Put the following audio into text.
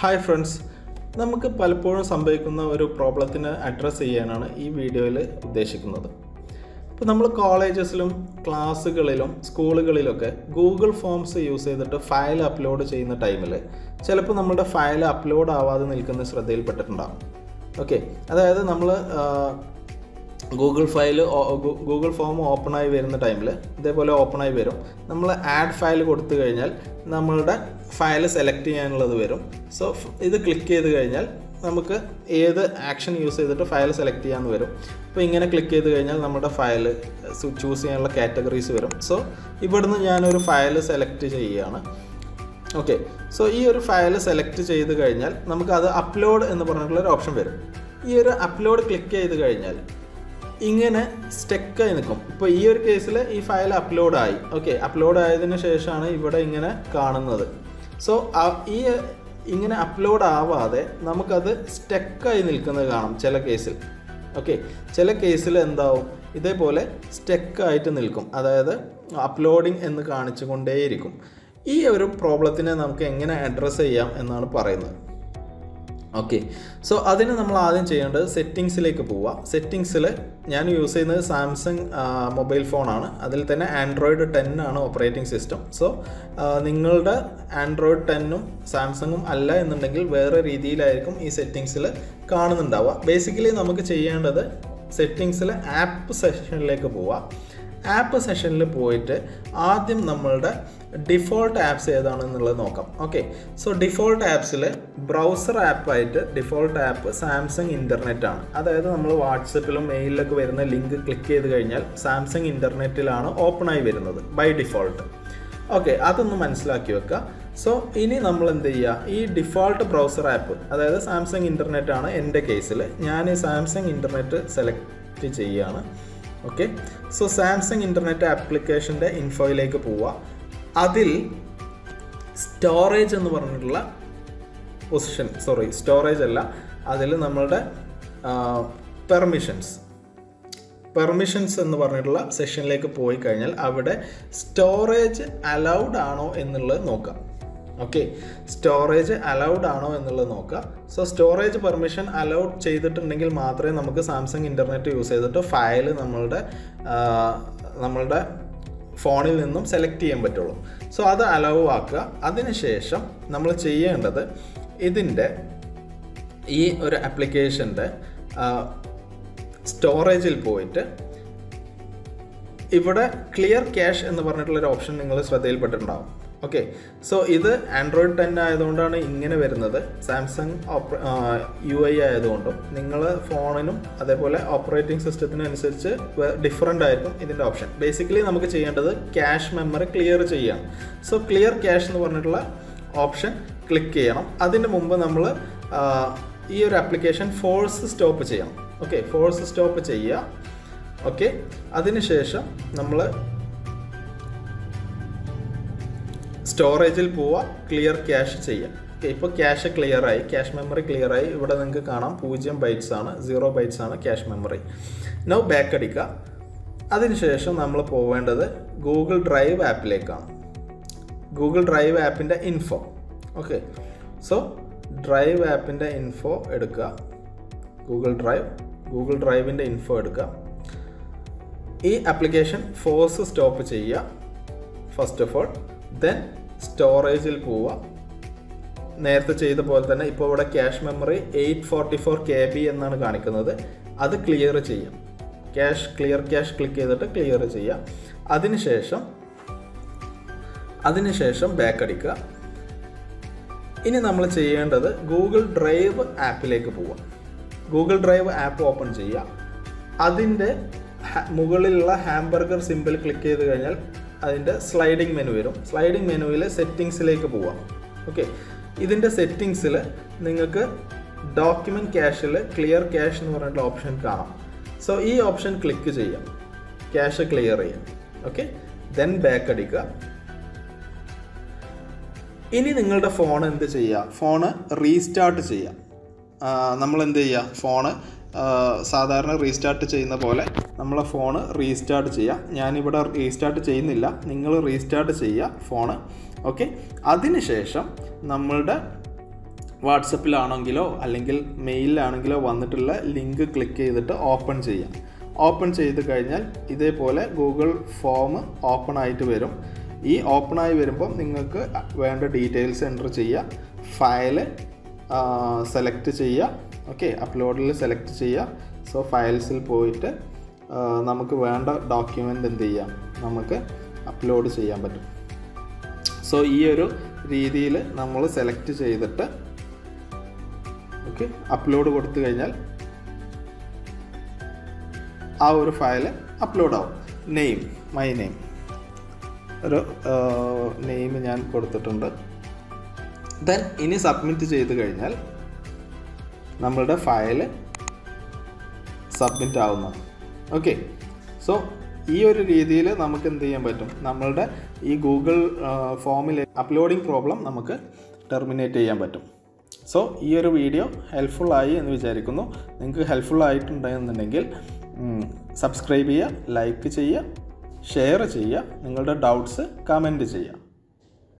hi friends നമുക്ക് പലപ്പോഴും സംഭവിക്കുന്ന ഒരു പ്രോബ്ലത്തിന് അഡ്രസ്സ് ചെയ്യാനാണ് ഈ വീഡിയോയിൽ ഉദ്ദേശിക്കുന്നത് ഇപ്പോൾ നമ്മൾ കോളേജസിലും ക്ലാസ്സുകളിലും സ്കൂളുകളിലൊക്കെ ഗൂഗിൾ ഫോംസ് യൂസ് ചെയ്തിട്ട് ഫയൽ അപ്ലോഡ് ചെയ്യുന്ന ടൈമിൽ ചിലപ്പോൾ നമ്മുടെ ഫയൽ അപ്ലോഡ് ആവാതെ നിൽക്കുന്ന ശ്രദ്ധയിൽപ്പെട്ടിട്ടുണ്ടാകും ഓക്കെ അതായത് നമ്മൾ Google file Google form open ആയി വരുന്ന ടൈമിൽ ഇതേപോലെ ഓപ്പൺ ആയി വരും നമ്മൾ ആഡ് ഫയൽ കൊടുത്തു കഴിഞ്ഞാൽ നമ്മളുടെ ഫയൽ സെലക്ട് ചെയ്യാനുള്ളത് വരും സോ ഇത് ക്ലിക്ക് ചെയ്ത് കഴിഞ്ഞാൽ നമുക്ക് ഏത് ആക്ഷൻ യൂസ് ചെയ്തിട്ട് ഫയൽ സെലക്ട് ചെയ്യാമെന്ന് വരും അപ്പോൾ ഇങ്ങനെ ക്ലിക്ക് ചെയ്ത് കഴിഞ്ഞാൽ നമ്മുടെ ഫയൽ ചൂസ് ചെയ്യാനുള്ള കാറ്റഗറീസ് വരും സോ ഇവിടുന്ന് ഞാനൊരു ഫയൽ സെലക്ട് ചെയ്യുകയാണ് ഓക്കെ സോ ഈ ഒരു ഫയൽ സെലക്ട് ചെയ്ത് കഴിഞ്ഞാൽ നമുക്ക് അത് അപ്ലോഡ് എന്ന് പറഞ്ഞിട്ടുള്ള ഒരു ഓപ്ഷൻ വരും ഈ ഒരു അപ്ലോഡ് ക്ലിക്ക് ചെയ്ത് കഴിഞ്ഞാൽ ഇങ്ങനെ സ്റ്റെക്കായി നിൽക്കും ഇപ്പോൾ ഈ ഒരു കേസിൽ ഈ ഫയൽ അപ്ലോഡ് ആയി ഓക്കെ അപ്ലോഡ് ആയതിനു ശേഷമാണ് ഇവിടെ ഇങ്ങനെ കാണുന്നത് സോ ഈ ഇങ്ങനെ അപ്ലോഡ് ആവാതെ നമുക്കത് സ്റ്റെക്കായി നിൽക്കുന്നത് കാണാം ചില കേസിൽ ഓക്കെ ചില കേസിൽ എന്താവും ഇതേപോലെ സ്റ്റെക്കായിട്ട് നിൽക്കും അതായത് അപ്ലോഡിങ് എന്ന് കാണിച്ചു കൊണ്ടേയിരിക്കും ഈ ഒരു പ്രോബ്ലത്തിനെ നമുക്ക് എങ്ങനെ അഡ്രസ്സ് ചെയ്യാം എന്നാണ് പറയുന്നത് ഓക്കെ സോ അതിന് നമ്മൾ ആദ്യം ചെയ്യേണ്ടത് സെറ്റിങ്സിലേക്ക് പോവുക സെറ്റിങ്സിൽ ഞാൻ യൂസ് ചെയ്യുന്നത് സാംസങ് മൊബൈൽ ഫോണാണ് അതിൽ തന്നെ ആൻഡ്രോയിഡ് ടെൻ ആണ് ഓപ്പറേറ്റിംഗ് സിസ്റ്റം സോ നിങ്ങളുടെ ആൻഡ്രോയിഡ് ടെന്നും സാംസങ്ങും അല്ല എന്നുണ്ടെങ്കിൽ വേറെ രീതിയിലായിരിക്കും ഈ സെറ്റിങ്സിൽ കാണുന്നുണ്ടാവുക ബേസിക്കലി നമുക്ക് ചെയ്യേണ്ടത് സെറ്റിങ്സിൽ ആപ്പ് സെഷനിലേക്ക് പോവുക ആപ്പ് സെഷനിൽ പോയിട്ട് ആദ്യം നമ്മളുടെ ഡിഫോൾട്ട് ആപ്സ് ഏതാണെന്നുള്ളത് നോക്കാം ഓക്കെ സോ ഡിഫോൾട്ട് ആപ്സിൽ ബ്രൗസർ ആപ്പായിട്ട് ഡിഫോൾട്ട് ആപ്പ് സാംസങ് ഇൻ്റർനെറ്റ് ആണ് അതായത് നമ്മൾ വാട്സപ്പിലും മെയിലിലൊക്കെ വരുന്ന ലിങ്ക് ക്ലിക്ക് ചെയ്ത് കഴിഞ്ഞാൽ സാംസങ് ഇൻ്റർനെറ്റിലാണ് ഓപ്പൺ ആയി വരുന്നത് ബൈ ഡിഫോൾട്ട് ഓക്കെ അതൊന്ന് മനസ്സിലാക്കി വെക്കുക സോ ഇനി നമ്മൾ എന്ത് ചെയ്യുക ഈ ഡിഫോൾട്ട് ബ്രൗസർ ആപ്പ് അതായത് സാംസങ് ഇൻ്റർനെറ്റ് ആണ് എൻ്റെ കേസിൽ ഞാൻ ഈ സാംസങ് ഇൻ്റർനെറ്റ് സെലക്ട് ചെയ്യുകയാണ് ഓക്കെ സോ സാംസങ് ഇൻ്റർനെറ്റ് ആപ്ലിക്കേഷൻ്റെ ഇൻഫോയിലേക്ക് പോവുക അതിൽ സ്റ്റോറേജ് എന്ന് പറഞ്ഞിട്ടുള്ള പൊസിഷൻ സോറി സ്റ്റോറേജ് അല്ല അതിൽ നമ്മളുടെ പെർമിഷൻസ് പെർമിഷൻസ് എന്ന് പറഞ്ഞിട്ടുള്ള സെഷനിലേക്ക് പോയി കഴിഞ്ഞാൽ അവിടെ സ്റ്റോറേജ് അലൗഡ് ആണോ എന്നുള്ളത് നോക്കാം ഓക്കെ സ്റ്റോറേജ് അലൗഡ് ആണോ എന്നുള്ളത് നോക്കുക സോ സ്റ്റോറേജ് പെർമിഷൻ അലൗഡ് ചെയ്തിട്ടുണ്ടെങ്കിൽ മാത്രമേ നമുക്ക് സാംസങ് ഇൻ്റർനെറ്റ് യൂസ് ചെയ്തിട്ട് ഫയൽ നമ്മളുടെ നമ്മളുടെ ഫോണിൽ നിന്നും സെലക്ട് ചെയ്യാൻ പറ്റുള്ളൂ സോ അത് അലൗ ആക്കുക അതിനുശേഷം നമ്മൾ ചെയ്യേണ്ടത് ഇതിൻ്റെ ഈ ഒരു ആപ്ലിക്കേഷൻ്റെ സ്റ്റോറേജിൽ പോയിട്ട് ഇവിടെ ക്ലിയർ ക്യാഷ് എന്ന് പറഞ്ഞിട്ടുള്ളൊരു ഓപ്ഷൻ നിങ്ങൾ ശ്രദ്ധയിൽപ്പെട്ടിട്ടുണ്ടാവും ഓക്കെ സോ ഇത് ആൻഡ്രോയിഡ് ടെൻ ആയതുകൊണ്ടാണ് ഇങ്ങനെ വരുന്നത് സാംസങ് യു ഐ ആയതുകൊണ്ടും നിങ്ങൾ ഫോണിനും അതേപോലെ ഓപ്പറേറ്റിംഗ് സിസ്റ്റത്തിനനുസരിച്ച് ഡിഫറെൻ്റ് ആയിരിക്കും ഇതിൻ്റെ ഓപ്ഷൻ ബേസിക്കലി നമുക്ക് ചെയ്യേണ്ടത് ക്യാഷ് മെമ്മറി ക്ലിയർ ചെയ്യണം സോ ക്ലിയർ ക്യാഷ് എന്ന് പറഞ്ഞിട്ടുള്ള ഓപ്ഷൻ ക്ലിക്ക് ചെയ്യണം അതിന് മുമ്പ് നമ്മൾ ഈ ഒരു ആപ്ലിക്കേഷൻ ഫോഴ്സ് സ്റ്റോപ്പ് ചെയ്യണം ഓക്കെ ഫോഴ്സ് സ്റ്റോപ്പ് ചെയ്യുക ഓക്കെ അതിനുശേഷം നമ്മൾ സ്റ്റോറേജിൽ പോവുക ക്ലിയർ ക്യാഷ് ചെയ്യാം ഓക്കെ ഇപ്പോൾ ക്യാഷ് ക്ലിയർ ആയി ക്യാഷ് മെമ്മറി ക്ലിയർ ആയി ഇവിടെ നിങ്ങൾക്ക് കാണാം പൂജ്യം ബൈറ്റ്സ് ആണ് സീറോ ബൈറ്റ്സ് ആണ് ക്യാഷ് മെമ്മറി നോ ബാക്ക് അടിക്കുക അതിനുശേഷം നമ്മൾ പോവേണ്ടത് ഗൂഗിൾ ഡ്രൈവ് ആപ്പിലേക്കാണ് ഗൂഗിൾ ഡ്രൈവ് ആപ്പിൻ്റെ ഇൻഫോ ഓക്കെ സോ ഡ്രൈവ് ആപ്പിൻ്റെ ഇൻഫോ എടുക്കുക ഗൂഗിൾ ഡ്രൈവ് ഗൂഗിൾ ഡ്രൈവിൻ്റെ ഇൻഫോ എടുക്കുക ഈ ആപ്ലിക്കേഷൻ ഫോഴ്സ് സ്റ്റോപ്പ് ചെയ്യുക ഫസ്റ്റ് ഓഫ് ഓൾ ദെൻ സ്റ്റോറേജിൽ പോവുക നേരത്തെ ചെയ്ത പോലെ തന്നെ ഇപ്പോൾ ഇവിടെ cache memory eight forty four K B എന്നാണ് കാണിക്കുന്നത് അത് ക്ലിയർ ചെയ്യാം ക്യാഷ് ക്ലിയർ ക്യാഷ് ക്ലിക്ക് ചെയ്തിട്ട് ക്ലിയർ ചെയ്യാം അതിനുശേഷം അതിനുശേഷം ബാക്ക് അടിക്കുക ഇനി നമ്മൾ ചെയ്യേണ്ടത് ഗൂഗിൾ ഡ്രൈവ് ആപ്പിലേക്ക് പോവുക ഗൂഗിൾ ഡ്രൈവ് ആപ്പ് ഓപ്പൺ ചെയ്യുക അതിൻ്റെ മുകളിലുള്ള ഹാംബർഗർ സിമ്പിൾ ക്ലിക്ക് ചെയ്ത് കഴിഞ്ഞാൽ അതിൻ്റെ സ്ലൈഡിംഗ് മെനു വരും സ്ലൈഡിംഗ് മെനുവിൽ സെറ്റിങ്സിലേക്ക് പോവാം ഓക്കെ ഇതിൻ്റെ സെറ്റിങ്സിൽ നിങ്ങൾക്ക് ഡോക്യുമെൻറ്റ് ക്യാഷിൽ ക്ലിയർ ക്യാഷ് എന്ന് പറഞ്ഞിട്ടുള്ള ഓപ്ഷൻ കാണാം സോ ഈ ഓപ്ഷൻ ക്ലിക്ക് ചെയ്യാം ക്യാഷ് ക്ലിയർ ചെയ്യാം ഓക്കെ ദെൻ ബാക്ക് അടിക്കുക ഇനി നിങ്ങളുടെ ഫോൺ എന്ത് ചെയ്യുക ഫോണ് റീസ്റ്റാർട്ട് ചെയ്യുക നമ്മൾ എന്ത് ചെയ്യുക ഫോണ് സാധാരണ റീസ്റ്റാർട്ട് ചെയ്യുന്ന പോലെ നമ്മളെ ഫോണ് റീസ്റ്റാർട്ട് ചെയ്യുക ഞാനിവിടെ റീസ്റ്റാർട്ട് ചെയ്യുന്നില്ല നിങ്ങൾ റീസ്റ്റാർട്ട് ചെയ്യുക ഫോണ് ഓക്കെ അതിനുശേഷം നമ്മളുടെ വാട്സപ്പിലാണെങ്കിലോ അല്ലെങ്കിൽ മെയിലിലാണെങ്കിലോ വന്നിട്ടുള്ള ലിങ്ക് ക്ലിക്ക് ചെയ്തിട്ട് ഓപ്പൺ ചെയ്യാം ഓപ്പൺ ചെയ്ത് കഴിഞ്ഞാൽ ഇതേപോലെ ഗൂഗിൾ ഫോം ഓപ്പൺ ആയിട്ട് വരും ഈ ഓപ്പൺ ആയി വരുമ്പം നിങ്ങൾക്ക് വേണ്ട ഡീറ്റെയിൽസ് എൻ്റർ ചെയ്യുക ഫയല് സെലക്ട് ചെയ്യുക ഓക്കെ അപ്ലോഡിൽ സെലക്ട് ചെയ്യുക സോ ഫയൽസിൽ പോയിട്ട് ആ, നമുക്ക് വേണ്ട ഡോക്യുമെൻ്റ് എന്ത് ചെയ്യാം നമുക്ക് അപ്ലോഡ് ചെയ്യാൻ പറ്റും സോ ഈ ഒരു രീതിയിൽ നമ്മൾ സെലക്ട് ചെയ്തിട്ട് ഓക്കെ അപ്ലോഡ് കൊടുത്തു കഴിഞ്ഞാൽ ആ ഒരു ഫയൽ അപ്ലോഡ് ആവും നെയിം മൈ നെയിം ഒരു നെയിം ഞാൻ കൊടുത്തിട്ടുണ്ട് ദെൻ ഇനി സബ്മിറ്റ് ചെയ്ത് കഴിഞ്ഞാൽ നമ്മളുടെ ഫയൽ സബ്മിറ്റ് ആവുന്നു ഓക്കെ സോ ഈ ഒരു രീതിയിൽ നമുക്ക് എന്ത് ചെയ്യാൻ പറ്റും നമ്മളുടെ ഈ ഗൂഗിൾ ഫോമിൽ അപ്ലോഡിംഗ് പ്രോബ്ലം നമുക്ക് ടെർമിനേറ്റ് ചെയ്യാൻ പറ്റും സോ ഈ ഒരു വീഡിയോ ഹെൽപ്ഫുൾ ആയി എന്ന് വിചാരിക്കുന്നു നിങ്ങൾക്ക് ഹെൽപ്ഫുൾ ആയിട്ടുണ്ടെന്നുണ്ടെങ്കിൽ സബ്സ്ക്രൈബ് ചെയ്യുക ലൈക്ക് ചെയ്യുക ഷെയർ ചെയ്യുക നിങ്ങളുടെ ഡൗട്ട്സ് കമൻറ്റ് ചെയ്യുക